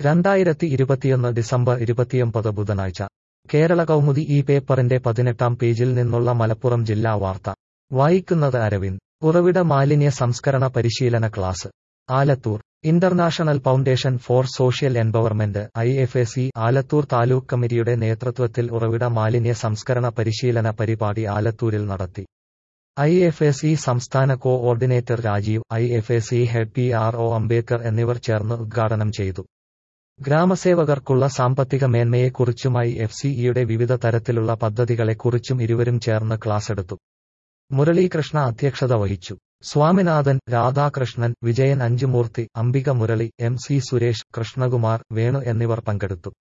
രണ്ടായിരത്തി ഇരുപത്തിയൊന്ന് ഡിസംബർ ഇരുപത്തിയൊമ്പത് ബുധനാഴ്ച കേരള കൗമുദി ഈ പേപ്പറിന്റെ പതിനെട്ടാം പേജിൽ നിന്നുള്ള മലപ്പുറം ജില്ലാ വാർത്ത വായിക്കുന്നത് അരവിന്ദ് ഉറവിട മാലിന്യ സംസ്കരണ പരിശീലന class Alathur international foundation for social empowerment I F S E Alathur taluk കമ്മിറ്റിയുടെ നേതൃത്വത്തിൽ ഉറവിട മാലിന്യ സംസ്കരണ പരിശീലന പരിപാടി ആലത്തൂരിൽ നടത്തി ഐ എഫ് എസ് ഇ സംസ്ഥാന co ordinator Rajeev I F S E head P R O Ambedkar എന്നിവർ ചേർന്ന് ഉദ്ഘാടനം ചെയ്തു ഗ്രാമസേവകർക്കുള്ള സാമ്പത്തിക മേന്മയെക്കുറിച്ചുമായി എഫ് സിഇയുടെ വിവിധ തരത്തിലുള്ള പദ്ധതികളെക്കുറിച്ചും ഇരുവരും ചേർന്ന് ക്ലാസെടുത്തു മുരളീകൃഷ്ണ അധ്യക്ഷത വഹിച്ചു സ്വാമിനാഥൻ രാധാകൃഷ്ണൻ വിജയൻ അഞ്ചുമൂർത്തി അംബിക മുരളി എം സി സുരേഷ് കൃഷ്ണകുമാർ വേണു എന്നിവർ പങ്കെടുത്തു